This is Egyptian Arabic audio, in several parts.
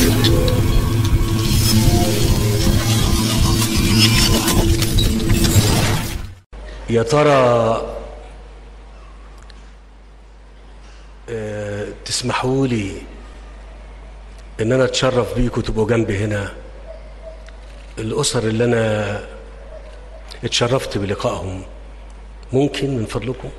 يا ترى آه، تسمحوا لي ان انا اتشرف بيكم تبقوا جنبي هنا الاسر اللي انا اتشرفت بلقائهم ممكن من فضلكم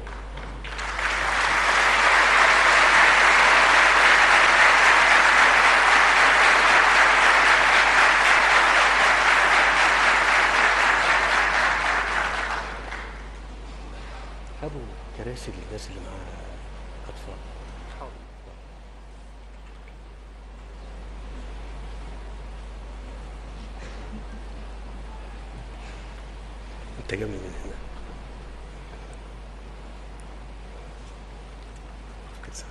ابو كراسي للناس اللي معاها اطفال انت جاي من هنا كده.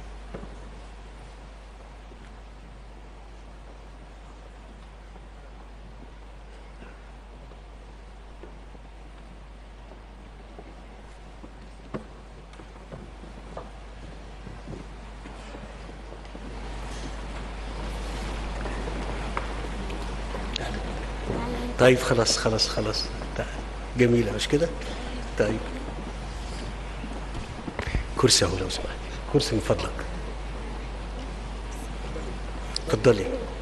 طيب خلاص خلاص خلاص تعال. جميلة مش كده؟ طيب كرسي اهو لو سمحت كرسي من فضلك اتفضلي